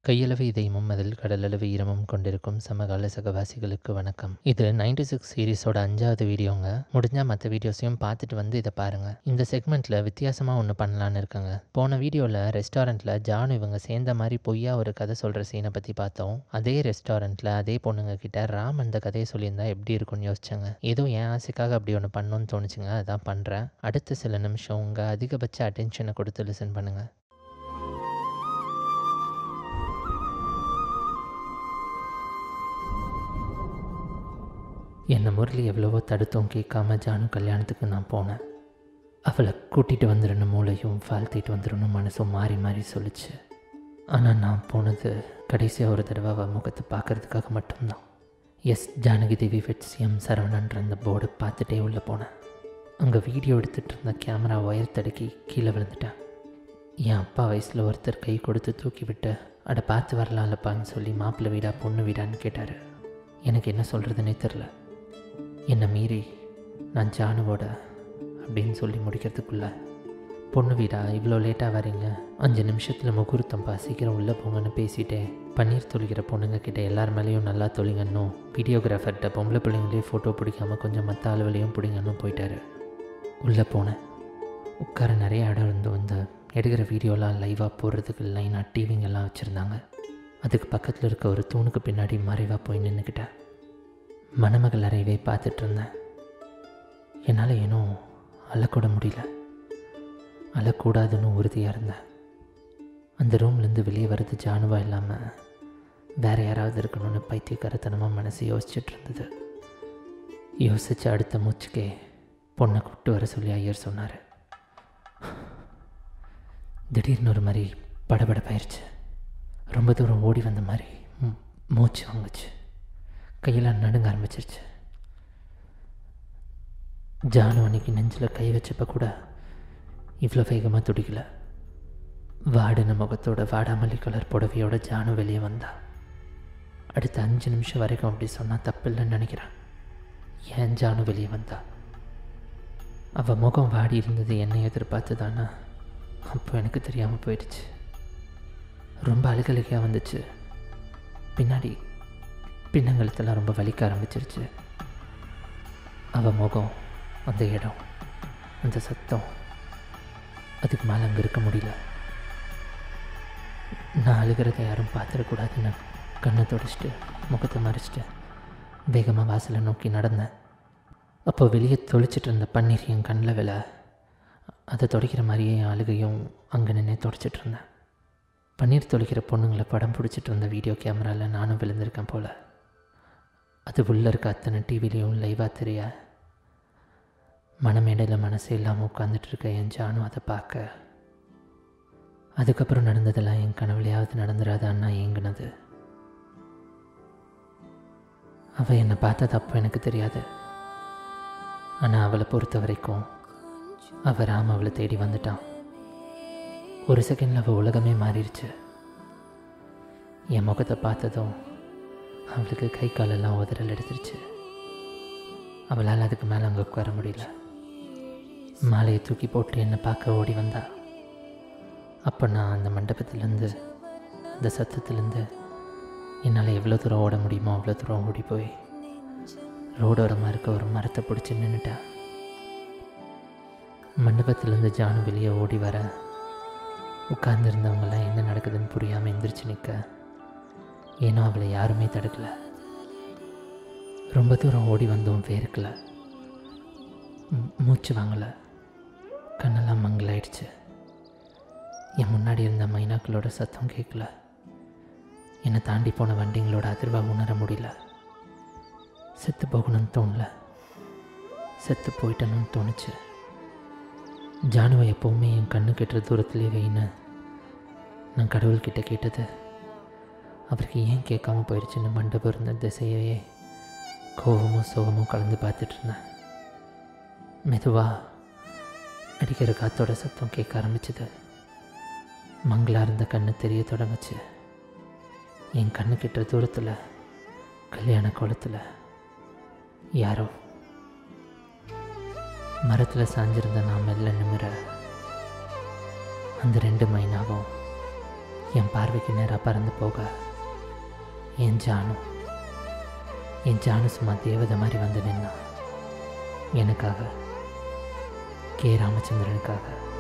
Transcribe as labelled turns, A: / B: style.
A: கையளவு இதயமும் அதில் கடலளவு ஈரமும் கொண்டிருக்கும் சமகால சகவாசிகளுக்கு வணக்கம் இது 96 சிக்ஸ் சீரிஸோட அஞ்சாவது வீடியோங்க முடிஞ்சால் மற்ற வீடியோஸையும் பார்த்துட்டு வந்து இதை பாருங்கள் இந்த செக்மெண்ட்டில் வித்தியாசமாக ஒன்று பண்ணலான்னு இருக்காங்க போன வீடியோவில் ரெஸ்டாரண்ட்டில் ஜானு இவங்க சேர்ந்த மாதிரி பொய்யா ஒரு கதை சொல்கிற சீனை பற்றி பார்த்தோம் அதே ரெஸ்டாரண்ட்டில் அதே பொண்ணுங்க கிட்ட ராம் அந்த கதையை சொல்லியிருந்தா எப்படி இருக்கும்னு யோசிச்சாங்க ஏதோ என் ஆசைக்காக அப்படி ஒன்று பண்ணணும்னு தோணுச்சுங்க அதான் பண்ணுறேன் அடுத்த சில நிமிஷம் உங்கள் அதிகபட்ச அட்டென்ஷனை கொடுத்து லிசன் பண்ணுங்கள் என்னை முரளி எவ்வளவோ தடுத்தும் கேட்காம ஜானு கல்யாணத்துக்கு நான் போனேன் அவளை கூட்டிகிட்டு வந்துடணும் மூளையும் வாழ்த்திட்டு வந்துடணும் மனசும் மாறி மாறி சொல்லிச்சு ஆனால் நான் போனது கடைசியாக ஒரு தடவை அவள் முகத்தை பார்க்கறதுக்காக மட்டும்தான் S Janaki Devi weds M சரவணன்ற அந்த போர்டை பார்த்துட்டே உள்ளே போனேன் அங்கே வீடியோ எடுத்துகிட்டு இருந்த கேமரா ஒயர் தடுக்கி கீழே விழுந்துட்டேன் என் அப்பா வயசில் ஒருத்தர் கை கொடுத்து தூக்கி விட்டு அட பார்த்து வரலாம்லப்பான்னு சொல்லி மாப்பிள்ளை வீடா பொண்ணு வீடான்னு கேட்டார் எனக்கு என்ன சொல்கிறதுனே தெரில என்னை மீறி நான் ஜானுவோட அப்படின்னு சொல்லி முடிக்கிறதுக்குள்ள பொண்ணு வீடா இவ்வளோ லேட்டாக வரீங்க அஞ்சு நிமிஷத்தில் முகூர்த்தம்பா சீக்கிரம் உள்ளே போங்கன்னு பேசிட்டே பன்னீர் தொழிக்கிற பொண்ணுங்க கிட்ட எல்லார் மேலேயும் நல்லா தொழிங்கன்னும் வீடியோகிராஃபர்கிட்ட பொம்பளை பிள்ளைங்களே ஃபோட்டோ பிடிக்காம கொஞ்சம் மற்ற ஆளுவலையும் பிடிங்கன்னு போயிட்டாரு உள்ளே போனேன் உட்கார நிறைய இடம் இருந்து வந்து எடுக்கிற வீடியோலாம் லைவாக போடுறதுக்கு லைனாக டிவிங்கெல்லாம் வச்சுருந்தாங்க அதுக்கு பக்கத்தில் இருக்க ஒரு தூணுக்கு பின்னாடி மறைவாக போய் நின்றுக்கிட்டேன் மணமகள் அறையவே பார்த்துட்டு இருந்தேன் என்னால் ஏனோ அழக்கூட முடியல அழக்கூடாதுன்னு உறுதியாக இருந்தேன் அந்த ரூம்லேருந்து வெளியே வர்றது ஜானுவா இல்லாமல் வேறு யாராவது இருக்கணும்னு பைத்தியக்காரத்தனமாக மனசு யோசிச்சுட்டு இருந்தது யோசிச்சு அடுத்த மூச்சுக்கே பொண்ணை கூப்பிட்டு வர சொல்லி ஐயர் சொன்னார் திடீர்னு ஒரு மாதிரி படபடப்பாயிருச்சு ரொம்ப தூரம் ஓடி வந்த மாதிரி மூ- மூச்சு வாங்குச்சு கையெல்லாம் நடுங்க ஆரம்பிச்சிருச்சு ஜானு அன்னைக்கு நெஞ்சில் கை வச்சப்ப கூட இவ்வளோ வேகமாக துடிக்கல வாடின முகத்தோட வாடாமல்லி கலர் புடவையோட ஜானு வெளியே வந்தா அடுத்த அஞ்சு நிமிஷம் வரைக்கும் அப்படி சொன்னால் தப்பில்லைன்னு நினைக்கிறேன் ஏன் ஜானு வெளியே வந்தா அவள் முகம் வாடி இருந்தது என்னை எதிர்பார்த்து தானா அப்போ எனக்கு தெரியாமல் போயிடுச்சு ரொம்ப அழுகழுகையாக வந்துச்சு பின்னாடி பின்னங்கழுத்தெல்லாம் ரொம்ப வலிக்க ஆரம்பிச்சிருச்சு அவள் முகம் அந்த இடம் அந்த சத்தம் அதுக்கு மேலே அங்கே இருக்க முடியல நான் அழுகிறத யாரும் பார்த்துடக்கூடாதுன்னு கண்ணை தொடச்சிட்டு முகத்தை மறைச்சிட்டு வேகமாக வாசலை நோக்கி நடந்தேன் அப்போ வெளியே தொளிச்சிட்டு இருந்த பன்னீர் என் கண்ணில் விழ அதை துடைக்கிற மாதிரியே என் அழுகையும் அங்கே நின்று தொடச்சிட்டு இருந்தேன் பன்னீர் தொளிக்கிற பொண்ணுங்களை படம் பிடிச்சிட்டு இருந்த வீடியோ கேமராவில் நானும் விழுந்திருக்கேன் போல் அது உள்ளே இருக்க அத்தனை டிவிலையும் லைவாக தெரிய மனமேடையில் மனசு இல்லாமல் உட்காந்துட்டு இருக்க என் ஜானு அதை பார்க்க அதுக்கப்புறம் நடந்ததெல்லாம் என் கனவுலையாவது நடந்துடாதான்னா ஏங்குனது அவள் என்னை பார்த்தது அப்போ எனக்கு தெரியாது ஆனால் அவளை பொறுத்த வரைக்கும் அவள் ராம் அவளை தேடி வந்துட்டான் ஒரு செகண்டில் அவள் உலகமே மாறிடுச்சு என் முகத்தை பார்த்ததும் அவளுக்கு கை காலெல்லாம் உதறல் எடுத்துருச்சு அவளால் அதுக்கு மேலே அங்கே உட்கார முடியல மாலையை தூக்கி போட்டு என்னை பார்க்க ஓடி வந்தா அப்போ நான் அந்த மண்டபத்துலேருந்து அந்த சத்தத்துலேருந்து என்னால் எவ்வளோ தூரம் ஓட முடியுமோ அவ்வளோ தூரம் ஓடி போய் ரோடோரமாக இருக்க ஒரு மரத்தை பிடிச்சி நின்றுட்டேன் மண்டபத்துலேருந்து ஜானு வெளியே ஓடி வர உட்கார்ந்துருந்தவங்கெல்லாம் என்ன நடக்குதுன்னு புரியாமல் எந்திரிச்சு நிற்க ஏனோ அவளை யாருமே தடுக்கல ரொம்ப தூரம் ஓடி வந்தும் வேர்க்கல மூ- மூச்சு வாங்கலை கண்ணெல்லாம் மங்கலாயிடுச்சு என் முன்னாடி இருந்த மைனாக்களோட சத்தம் கேட்கல என்னை தாண்டி போன வண்டிங்களோட அதிர்வா உணர முடியல செத்து போகணும்னு தோணல செத்து போயிட்டணும்னு தோணுச்சு ஜானுவை எப்போவுமே என் கண்ணு கெட்டுற தூரத்திலே வைன்னு நான் கடவுள்கிட்ட கேட்டது அவருக்கு ஏன் கேட்காம போயிடுச்சுன்னு மண்டபம் இருந்த திசையையே கோபமும் சோகமும் கலந்து பார்த்துட்டு இருந்தேன் மெதுவாக அடிக்கிற காத்தோட சத்தம் கேட்க ஆரம்பிச்சது மங்களா இருந்த கண்ணு தெரிய தொடங்குச்சு என் கண்ணு கிட்ட தூரத்தில் கல்யாண கோலத்தில் யாரோ மரத்தில் சாஞ்சிருந்த நான் மெல்ல நிமிர அந்த ரெண்டு மைனாவும் என் பார்வைக்கு நேராக பறந்து போக என் ஜானு என் ஜானு சும்மா தேவதை மாதிரி வந்து நின்னா எனக்காக கே ராமச்சந்திரனுக்காக